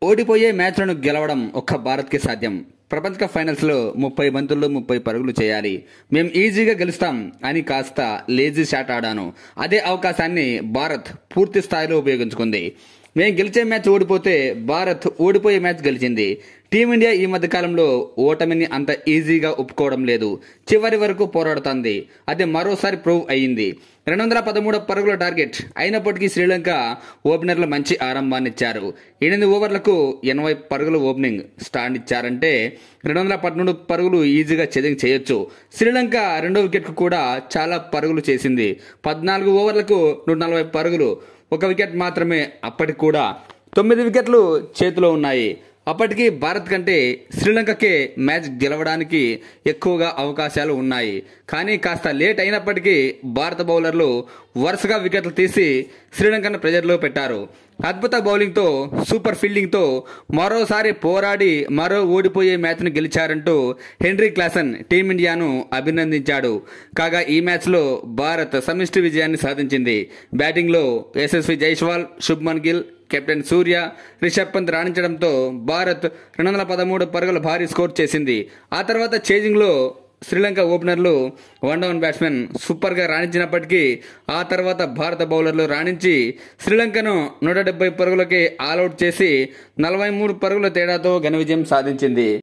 ఓడిపోయే మ్యాచ్లను గెలవడం ఒక్క భారత్కి సాధ్యం ప్రపంచ కప్ ఫైనల్స్లో ముప్పై బంతుల్లో ముప్పై పరుగులు చేయాలి మేం ఈజీగా గెలుస్తాం అని కాస్త లేజీ షాట్ ఆడాను అదే అవకాశాన్ని భారత్ పూర్తి స్థాయిలో ఉపయోగించుకుంది మేం గెలిచే మ్యాచ్ ఓడిపోతే భారత్ ఓడిపోయే మ్యాచ్ గెలిచింది టీమిండియా ఈ మధ్య కాలంలో ఓటమిని అంత ఈజీగా ఒప్పుకోవడం లేదు చివరి వరకు పోరాడుతోంది అది మరోసారి ప్రూవ్ అయ్యింది రెండు వందల పదమూడు పరుగుల టార్గెట్ అయినప్పటికీ శ్రీలంక ఓపెనర్లు మంచి ఆరంభాన్ని ఇచ్చారు ఎనిమిది ఓవర్లకు ఎనభై పరుగుల ఓపెనింగ్ స్టాండ్ ఇచ్చారంటే రెండు వందల పదమూడు పరుగులు ఈజీగా చెదింగ్ చేయొచ్చు శ్రీలంక రెండో వికెట్కు కూడా చాలా పరుగులు చేసింది పద్నాలుగు ఓవర్లకు నూట నలభై పరుగులు ఒక వికెట్ మాత్రమే అప్పటికి కూడా తొమ్మిది వికెట్లు చేతిలో ఉన్నాయి అప్పటికి భారత్ కంటే శ్రీలంకకే మ్యాచ్ గెలవడానికి ఎక్కువగా అవకాశాలు ఉన్నాయి కానీ కాస్త లేట్ అయినప్పటికీ భారత బౌలర్లు వరుసగా వికెట్లు తీసి శ్రీలంకను ప్రెజర్లో పెట్టారు అద్భుత బౌలింగ్తో సూపర్ ఫీల్డింగ్తో మరోసారి పోరాడి మరో ఓడిపోయే మ్యాచ్ను గెలిచారంటూ హెన్రీ క్లాసన్ టీమిండియాను అభినందించాడు కాగా ఈ మ్యాచ్లో భారత్ సమిష్టి విజయాన్ని సాధించింది బ్యాటింగ్లో యశస్వి జైస్వాల్ శుభ్మన్ గిల్ కెప్టెన్ సూర్య రిషబ్ పంత్ రాణించడంతో భారత్ రెండు వందల పదమూడు పరుగుల భారీ స్కోర్ చేసింది ఆ తర్వాత చేజింగ్లో శ్రీలంక ఓపెనర్లు వన్ డౌన్ బ్యాట్స్మెన్ సూపర్గా రాణించినప్పటికీ ఆ తర్వాత భారత బౌలర్లు రాణించి శ్రీలంకను నూట డెబ్బై పరుగులకే ఆల్అౌట్ చేసి నలభై మూడు పరుగుల తేడాతో ఘన విజయం సాధించింది